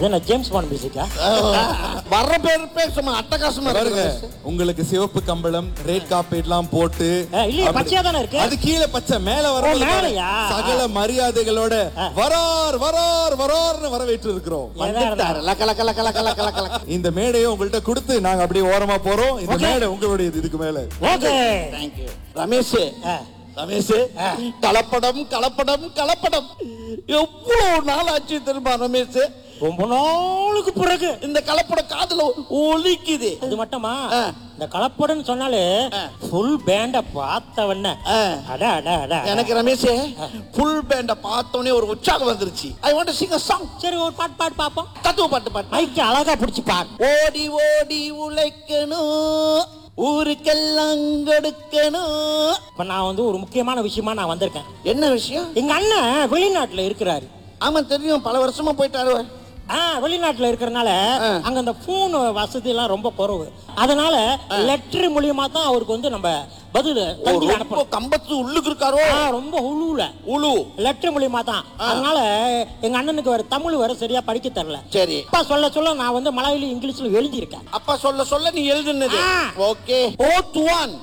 இது என்ன James bond மியூசிக்கா வர்ற பேர் பேர் சும்மா அட்டகாசமா பாருங்க இருக்கு உங்களுக்கு சிவப்பு கம்பளம் ரெட் கார்பெட் எல்லாம் போட்டு ஏ, இல்லையே, அப்படி- பச்சையா தானே இருக்கு. அது கீழே பச்சை மேல வர ஓ, மேலையா? சகல மரியாதைகளோட வரார் வரார் வரார்னு வரவேற்று இருக்கிறோம் வந்துட்டாரு லக்க லக்க லக்க லக்க லக்க லக்க லக்க இந்த மேடையை உங்கள்ட்ட கொடுத்து நாங்க அப்படியே ஓரமா போறோம் இந்த Okay. மேடை உங்களுடையது இதுக்கு மேல ஓகே தேங்க்யூ ரமேஷ் ஆ. ரமேஷ் கலப்படம் கலப்படம் கலப்படம் எவ்வளவு நாள் ஆச்சு தெரியுமா ரமேஷ் ரொம்ப நாளுக்கு பிறகு இந்த கலப்படம் காதுல ஒலிக்குது இது மட்டுமா ஆ. இந்த கலப்படன்னு சொன்னாலே ஃபுல் பேண்ட பார்த்தவன ஆ. அட அட அட எனக்கு ரமேஷ் ஃபுல் பேண்ட பார்த்தோன்னே ஒரு உற்சாகம் வந்துருச்சு ஐ வாண்ட் சிங் சாங் சரி ஒரு பாட்டு பாட்டு பாப்போம் தத்துவ பாட்டு பாட்டு மைக்கு அழகா பிடிச்சி பாரு ஓடி ஓடி உழைக்கணும் ஊருக்கெல்லாம் கொடுக்கணும் இப்ப நான் வந்து ஒரு முக்கியமான விஷயமா நான் வந்திருக்கேன் என்ன விஷயம் எங்க அண்ணன் வெளிநாட்டுல இருக்கிறாரு ஆமா தெரியும் பல வருஷமா போயிட்டாரு ஆ வெளிநாட்டுல இருக்கிறனால ஆ. அங்க அந்த போன் வசதி எல்லாம் ரொம்ப குறைவு அதனால லெட்டர் மூலியமா தான் அவருக்கு வந்து நம்ம பதில் ஓ, தந்தி ரொம்ப அனுப்பணும் கம்பத்து உள்ளுக்கு இருக்காரோ ஆ, ரொம்ப உழுவுல உழு லெட்டர் மூலியமா தான் அதனால எங்க அண்ணனுக்கு வேற தமிழ் வேற சரியா படிக்க தெரியல சரி அப்பா சொல்ல சொல்ல நான் வந்து மலையாளி இங்கிலீஷ்ல எழுதியிருக்கேன் அப்பா சொல்ல சொல்ல நீ எழுதுனது ஆ. ஓகே ஓ துவான்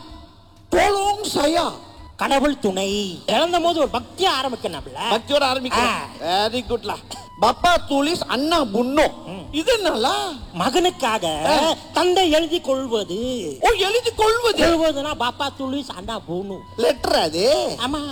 தோலோங் சயா கடவுள் துணை இழந்த போது ஒரு பக்தியா ஆரம்பிக்கணும்ல பக்தியோட ஆரம்பிக்கலாம் ஆ. வெரி குட்லா பப்பா தூளிஸ் அண்ணா புண்ணோ இது என்னலா மகனுக்காக தந்தை எழுதி கொள்வது ஓ எழுதி கொள்வது கொள்வதுனா பாப்பா துளிஸ் அண்டா பூனு லெட்டர் அது ஆமா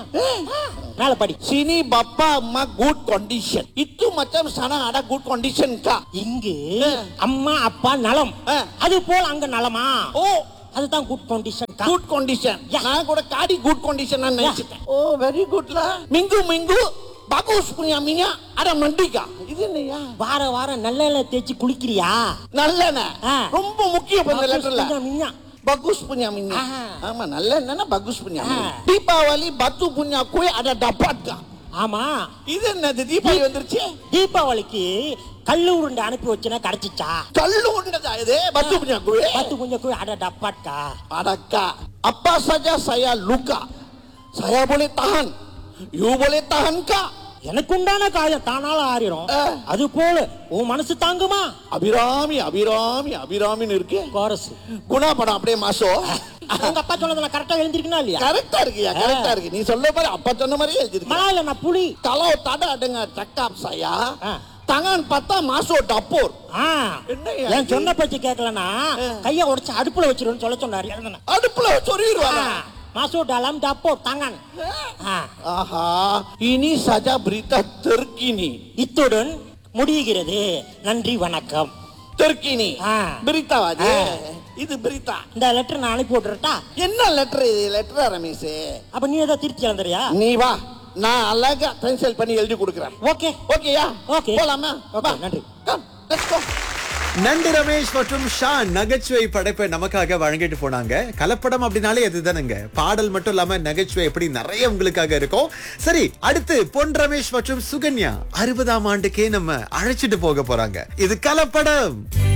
மேல படி சினி பப்பா அம்மா குட் கண்டிஷன் இத்து மச்சம் சன அட குட் கண்டிஷன் கா இங்கு ஆ. அம்மா அப்பா நலம் ஆ. அது போல் அங்க நலமா ஓ அதுதான் good condition good condition Yeah. நான் கூட காடி குட் கண்டிஷன் நினைச்சிட்டேன் ஓ வெரி குட்லா மிங்கு மிங்கு பாகோஸ் புனியா மியா அட மண்டிகா இது என்னையா வார வாரம் நல்ல தேய்ச்சி குளிக்கிறியா நல்லெண்ண ஆ. ரொம்ப முக்கியம் இந்த லெட்டர்ல புஞ்சா மிஞ்சா. பகுஸ் புண்ணியா மின்யா ஆஹா. ஆமா நல்ல என்னன்னா பகுஸ் புண்ணியா ஆ. தீபாவளி பத்து புண்ணியா போய் அட டப்பாட்டா ஆமா இது என்னது தீபாவளி வந்துருச்சு தீபாவளிக்கு கல்லு உருண்டை அனுப்பி வச்சுனா கிடைச்சிச்சா கல்லு உண்டதா இது பத்து புண்ணியா கோய் பத்து கொஞ்சம் போய் அட டப்பாட்கா அடக்கா அப்பா சஜா சயா லுக்கா saya boleh tahan you boleh tahan kak எனக்கு உண்டான காயம் தானால ஆறிடும் ஆ. அது போல உன் மனசு தாங்குமா அபிராமி அபிராமி அபிராமின்னு இருக்கு கோரஸ் குணா படம் அப்படியே மாசம் உங்க அப்பா சொன்னது நான் கரெக்டா எழுந்திருக்கா இல்லையா கரெக்டா இருக்குயா கரெக்டா இருக்கு நீ சொல்ல மாதிரி அப்பா சொன்ன மாதிரியே எழுதிருக்கு மலையில நான் புலி kalau tak ada dengan cakap saya Ah. tangan patah masuk dapur ஆ. என்னய்யா என் இது? சொன்ன பேச்சு கேட்கலன்னா கைய உடைச்சு அடுப்புல வச்சிருன்னு சொல்ல சொன்னாரு எழுதுன அடுப்புல சொருகிடுவாங்க மாசு dalam dapur tangan ஆ. ஆஹா இனி சஜா பிரீத்தா தெற்கினி இத்துடன் முடிகிறது நன்றி வணக்கம் தெற்கினி ஆ. பிரித்தாவா அது ஆ. இது பிரித்தா இந்த லெட்டர் நான் அனுப்பி விட்டுறட்டா என்ன லெட்டர் இது லெட்டரா ரமேஷ் அப்ப நீ ஏதோ திருச்சி எழுந்துறியா நீ வா நான் அழகா பென்சில் பண்ணி எழுதி கொடுக்குறேன் ஓகே ஓகேயா Okay. போலாமா Okay, வா. நன்றி. Come, let's go. நன்றி ரமேஷ் மற்றும் ஷான் நகைச்சுவை படைப்பை நமக்காக வழங்கிட்டு போனாங்க கலப்படம் அப்படின்னாலே அதுதானுங்க பாடல் மட்டும் இல்லாம நகைச்சுவை எப்படி நிறைய உங்களுக்காக இருக்கும் சரி அடுத்து பொன் ரமேஷ் மற்றும் சுகன்யா அறுபதாம் ஆண்டுக்கே நம்ம அழைச்சிட்டு போக போறாங்க இது கலப்படம்